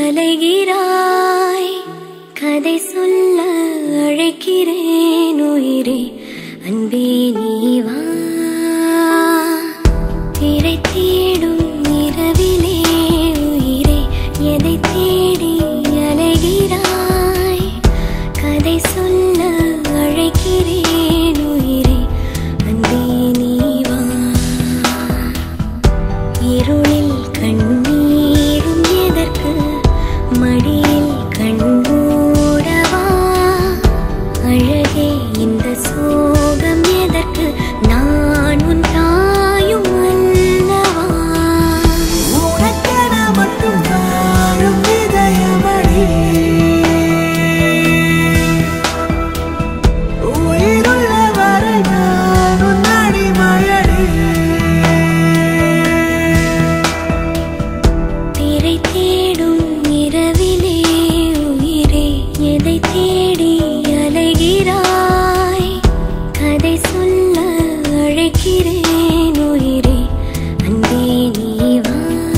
அலைகிறாய் கதை சொல்ல அழைக்கிறேன் உயிரே அன்பே நீ வா திரை தேடும் இரவிலே உயிரே எதை தேடி அலைகிறாய் கதை சொல்ல அழைக்கிறேன் உயிரே அன்பே நீ வா இருளில் கண்ணீரும் எதற்கு மடியில் கண்மூடவா அழகே இந்த சோகம் எதற்கு நான் உன் தாயும் அல்லவா உனக்கென மட்டும் வாழும் இதயமடி உயிருள்ள வரை நான் உன் அடிமையடி திரை தேடும் இரவிலே உயிரே எதை தேடி அலைகிறாய் கதை சொல்ல அழைக்கிறேன் உயிரே அன்பே நீ வா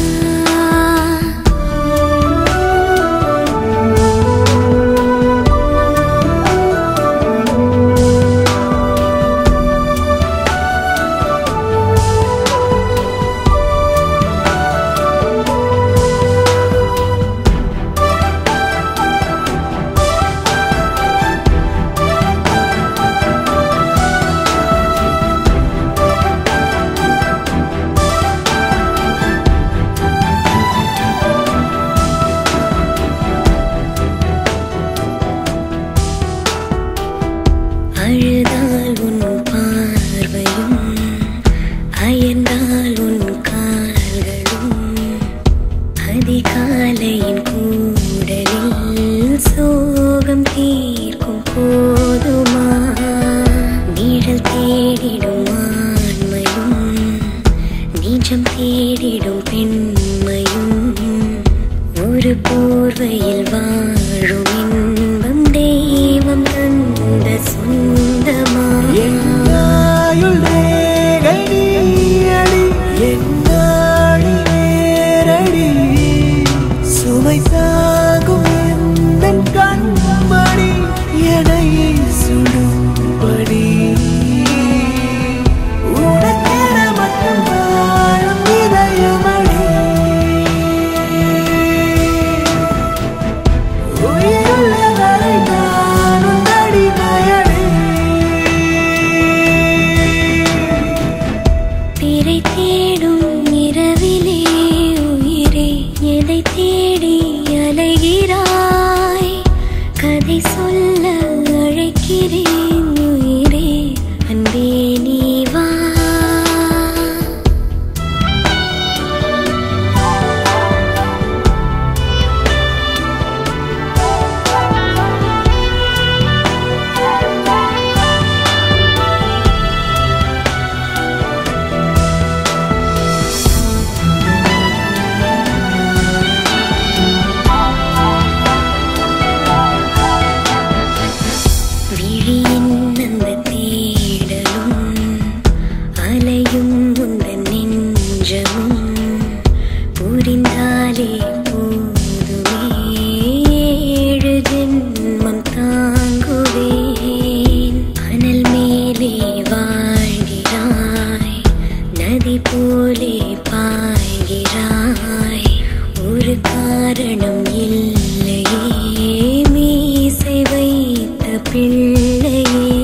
அழுதால் உன் பார்வையும் அயர்ந்தால் உன் கால்களும் அதிகாலையின் கூடலில் சோகம் தீர்க்கும் போதுமா நிழல் தேடிடும் ஆண்மையும் நிஜம் தேடிடும் பெண்மையும் ஒரு போர்வையில் வாழும் இன்பம் தெய்வம் தந்த சொந்தமா என்னாயுள் ரேகை நீயடி என்னாடி நேரடி சுமை தாங்கும் எந்தன் கண்மணி எனையை சுடும்படி உனக்கென மட்டும் வாழும் இதயமடி உயிருள்ள வரை நான் உன் அடிமையடி திரை தேடும் இரவிலே உயிரே எதை தேடி அலைகிறாய் கதை சொல்ல அழைக்கிறேன் உயிரே அன்பே நீ வா விழியின் அந்த தேடலும் அலையும் உந்தன் நெஞ்சமும் புரிந்தாலே போதுமே ஏழு ஜென்மம் தாங்குவேன் அனல் மேலே வாழ்கிறாய் நதி போலே பாய்கிறாய் ஒரு காரணம் இல்லையே மீசை வைத்த பிள்ளையே